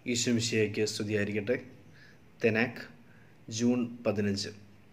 ഈശ്വമിശിയയ്ക്ക് സ്തുതിയായിരിക്കട്ടെ തെനാക്ക് ജൂൺ പതിനഞ്ച്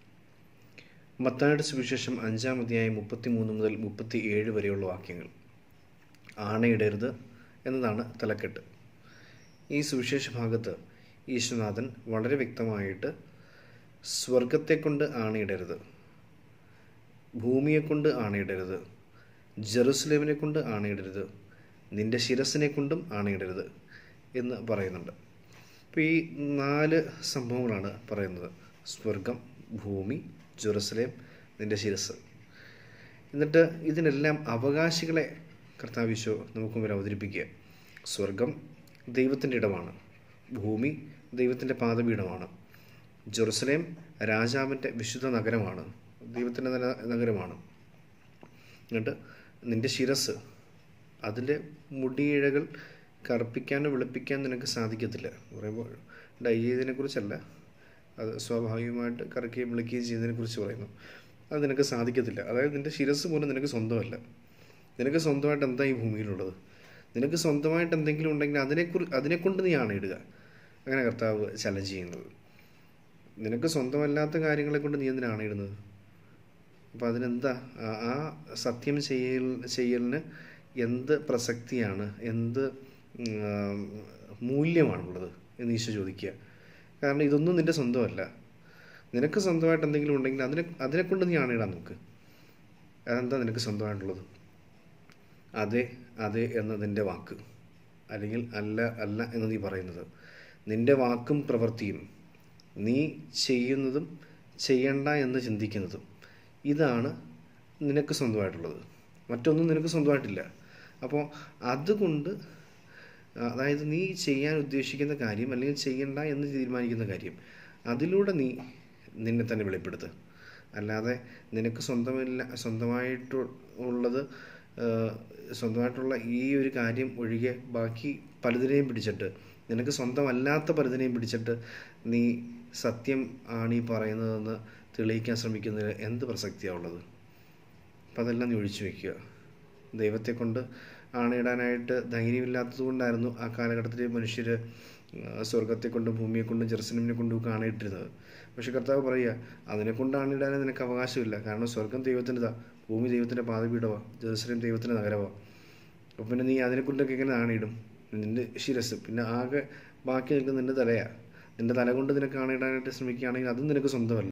മത്തായുടെ സുവിശേഷം അഞ്ചാം അധ്യായം മുപ്പത്തി മൂന്ന് മുതൽ മുപ്പത്തി ഏഴ് വരെയുള്ള വാക്യങ്ങൾ ആണയിടരുത് എന്നതാണ് തലക്കെട്ട് ഈ സുവിശേഷ ഭാഗത്ത് ഈശ്വനാഥൻ വളരെ വ്യക്തമായിട്ട് സ്വർഗത്തെക്കൊണ്ട് ആണയിടരുത് ഭൂമിയെക്കൊണ്ട് ആണയിടരുത് ജെറുസലേമിനെ കൊണ്ട് ആണയിടരുത് നിന്റെ ശിരസിനെ കൊണ്ടും ആണയിടരുത് എന്ന് പറയുന്നുണ്ട് അപ്പോൾ ഈ നാല് സംഭവങ്ങളാണ് പറയുന്നത് സ്വർഗം ഭൂമി ജെറുസലേം നിന്റെ ശിരസ് എന്നിട്ട് ഇതിനെല്ലാം അവകാശികളെ കർത്താവിശോ നമുക്ക് മുമ്പിൽ അവതരിപ്പിക്കുക സ്വർഗം ദൈവത്തിൻ്റെ ഇടമാണ് ഭൂമി ദൈവത്തിൻ്റെ പാദപീഠമാണ് ജെറുസലേം രാജാവിൻ്റെ വിശുദ്ധ നഗരമാണ് ദൈവത്തിൻ്റെ നല- നഗരമാണ് എന്നിട്ട് നിന്റെ ശിരസ് അതിൻ്റെ മുടിയിഴകൾ കറുപ്പിക്കാനോ വെളുപ്പിക്കാനോ നിനക്ക് സാധിക്കത്തില്ല പറയുമ്പോൾ ഡൈ ചെയ്തതിനെക്കുറിച്ചല്ല അത് സ്വാഭാവികമായിട്ട് കറക്കുകയും വിളിക്കുകയും ചെയ്യുന്നതിനെക്കുറിച്ച് പറയുന്നു അത് നിനക്ക് സാധിക്കത്തില്ല അതായത് നിന്റെ ശിരസ് പോലും നിനക്ക് സ്വന്തമല്ല നിനക്ക് സ്വന്തമായിട്ട് എന്താ ഈ ഭൂമിയിലുള്ളത് നിനക്ക് സ്വന്തമായിട്ട് എന്തെങ്കിലും ഉണ്ടെങ്കിൽ അതിനെക്കുറി അതിനെക്കൊണ്ട് നീ ആണയിടുക അങ്ങനെ കർത്താവ് ചലഞ്ച് ചെയ്യുന്നത് നിനക്ക് സ്വന്തമല്ലാത്ത കാര്യങ്ങളെ കൊണ്ട് നീ എന്തിനാണ് ഇടുന്നത് അപ്പോൾ അതിനെന്താ ആ- ആ സത്യം ചെയ്യൽ ചെയ്യലിന് എന്ത് പ്രസക്തിയാണ് എന്ത് ഉം, മൂല്യമാണുള്ളത് എന്ന് ഈശോ ചോദിക്കുക കാരണം ഇതൊന്നും നിന്റെ സ്വന്തമല്ല നിനക്ക് സ്വന്തമായിട്ട് എന്തെങ്കിലും ഉണ്ടെങ്കിൽ അതിനെ അതിനെക്കൊണ്ട് നീ ആണിടാൻ നോക്ക് അതെന്താ നിനക്ക് സ്വന്തമായിട്ടുള്ളത് അതെ അതെ എന്നതിൻ്റെ വാക്ക് അല്ലെങ്കിൽ അല്ല അല്ല എന്ന് നീ പറയുന്നത് നിന്റെ വാക്കും പ്രവൃത്തിയും നീ ചെയ്യുന്നതും ചെയ്യണ്ട എന്ന് ചിന്തിക്കുന്നതും ഇതാണ് നിനക്ക് സ്വന്തമായിട്ടുള്ളത് മറ്റൊന്നും നിനക്ക് സ്വന്തമായിട്ടില്ല അപ്പോൾ അതുകൊണ്ട് അതായത് നീ ചെയ്യാൻ ഉദ്ദേശിക്കുന്ന കാര്യം അല്ലെങ്കിൽ ചെയ്യണ്ട എന്ന് തീരുമാനിക്കുന്ന കാര്യം അതിലൂടെ നീ നിന്നെ തന്നെ വെളിപ്പെടുത്തുക അല്ലാതെ നിനക്ക് സ്വന്തമില്ല സ്വന്തമായിട്ട് ഉള്ളത് ആ, സ്വന്തമായിട്ടുള്ള ഈ ഒരു കാര്യം ഒഴികെ ബാക്കി പലതിനെയും പിടിച്ചിട്ട് നിനക്ക് സ്വന്തമല്ലാത്ത പലതിനെയും പിടിച്ചിട്ട് നീ സത്യം ആണ് ഈ പറയുന്നതെന്ന് തെളിയിക്കാൻ ശ്രമിക്കുന്നതിൽ എന്ത് പ്രസക്തിയാണ് ഉള്ളത് അപ്പം അതെല്ലാം നീ ഒഴിച്ചു വെക്കുക ദൈവത്തെ കൊണ്ട് ആണയിടാനായിട്ട് ധൈര്യമില്ലാത്തത് കൊണ്ടായിരുന്നു ആ കാലഘട്ടത്തിൽ മനുഷ്യർ സ്വർഗത്തെ കൊണ്ടും ഭൂമിയെ കൊണ്ടും ജെറുസലേമിനെ കൊണ്ടും ഒക്കെ ആണയിട്ടിരുന്നത് പക്ഷെ കർത്താവ് പറയുക അതിനെ കൊണ്ട് ആണയിടാൻ നിനക്ക് അവകാശമില്ല കാരണം സ്വർഗം ദൈവത്തിൻ്റെതാ ഭൂമി ദൈവത്തിൻ്റെ പാതപീഠമാണ് ജെറുസലേം ദൈവത്തിൻ്റെ നഗരമാണ് അപ്പോൾ പിന്നെ നീ അതിനെ കൊണ്ടൊക്കെ എങ്ങനെ ആണയിടും നിന്റെ ശിരസ് പിന്നെ ആകെ ബാക്കി നിൽക്കുന്ന നിന്റെ തലയാ നിന്റെ തല കൊണ്ട് നിനക്ക് ആണയിടാനായിട്ട് ശ്രമിക്കുകയാണെങ്കിൽ അതും നിനക്ക് സ്വന്തമല്ല